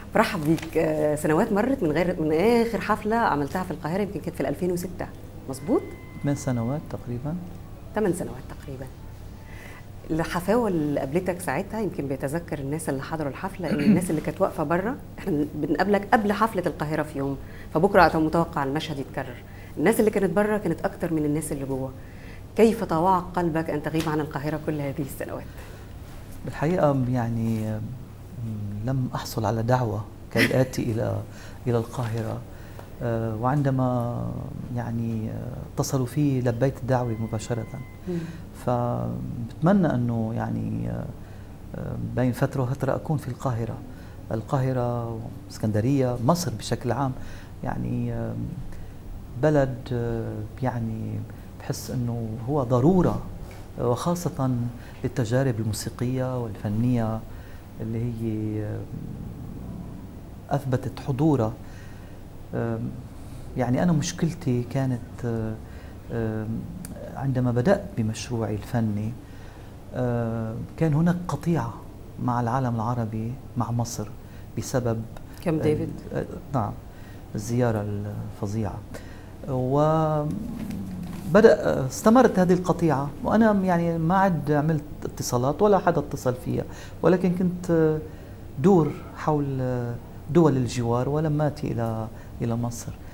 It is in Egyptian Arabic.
برحب بيك آه، سنوات مرت من غير من اخر حفله عملتها في القاهره يمكن كانت في 2006 مظبوط ثمان سنوات تقريبا ثمان سنوات تقريبا الحفاوه اللي قابلتك ساعتها يمكن بيتذكر الناس اللي حضروا الحفله ان الناس اللي كانت واقفه بره احنا بنقابلك قبل حفله القاهره في يوم فبكره متوقع المشهد يتكرر الناس اللي كانت بره كانت اكتر من الناس اللي جوه كيف طوعك قلبك ان تغيب عن القاهره كل هذه السنوات بالحقيقة يعني م، لم أحصل على دعوة كي آتي إلى إلى القاهرة آه، وعندما يعني آه، اتصلوا في لبيت الدعوة مباشرة فبتمنى أنه يعني آه، آه، بين فترة وفترة أكون في القاهرة القاهرة اسكندرية مصر بشكل عام يعني آه، بلد آه، يعني بحس أنه هو ضرورة آه، وخاصة للتجارب الموسيقية والفنية اللي هي آه، أثبتت حضورها آم، يعني أنا مشكلتي كانت آه، آم، عندما بدأت بمشروعي الفني آه، كان هناك قطيعة مع العالم العربي مع مصر بسبب كم ديفيد آه، نعم الزيارة الفظيعة وبدأ استمرت هذه القطيعة وأنا يعني ما عد عملت اتصالات ولا حدا اتصل فيها ولكن كنت دور حول دول الجوار ولم آتي إلى إلى مصر